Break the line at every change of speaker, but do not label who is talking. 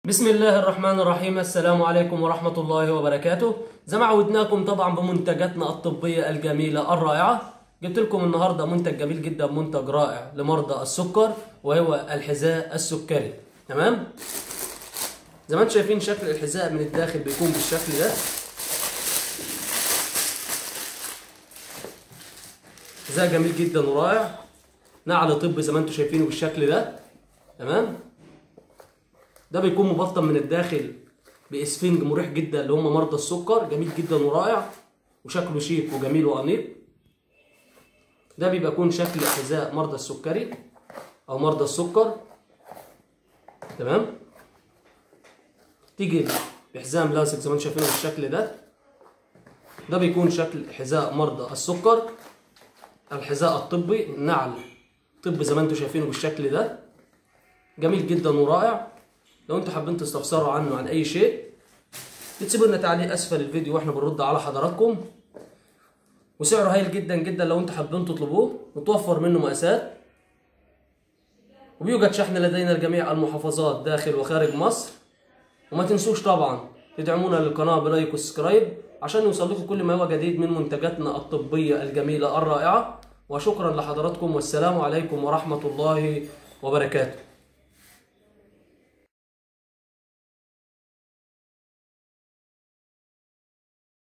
بسم الله الرحمن الرحيم السلام عليكم ورحمة الله وبركاته زي ما عودناكم طبعا بمنتجاتنا الطبية الجميلة الرائعة جبت لكم النهاردة منتج جميل جدا منتج رائع لمرضى السكر وهو الحذاء السكري تمام زي ما انتم شايفين شكل الحذاء من الداخل بيكون بالشكل ده حذاء جميل جدا ورائع نعل طبي زي ما انتم شايفينه بالشكل ده تمام ده بيكون مبطن من الداخل باسفنج مريح جدا اللي هم مرضى السكر جميل جدا ورائع وشكله شيك وجميل وانيق ده بيبقى يكون شكل حذاء مرضى السكري او مرضى السكر تمام تيجي بحزام لاصق زي ما انتم شايفينه بالشكل ده ده بيكون شكل حذاء مرضى السكر الحذاء الطبي نعل طبي زي ما انتم شايفينه بالشكل ده جميل جدا ورائع لو انتوا حابين تستفسروا عنه عن اي شيء بتسيبوا لنا تعليق اسفل الفيديو واحنا بنرد على حضراتكم وسعره هايل جدا جدا لو انتوا حابين تطلبوه متوفر منه مقاسات وبيوجد شحن لدينا لجميع المحافظات داخل وخارج مصر وما تنسوش طبعا تدعمونا للقناه بلايك وسبسكرايب عشان يوصل لكم كل ما هو جديد من منتجاتنا الطبيه الجميله الرائعه وشكرا لحضراتكم والسلام عليكم ورحمه الله وبركاته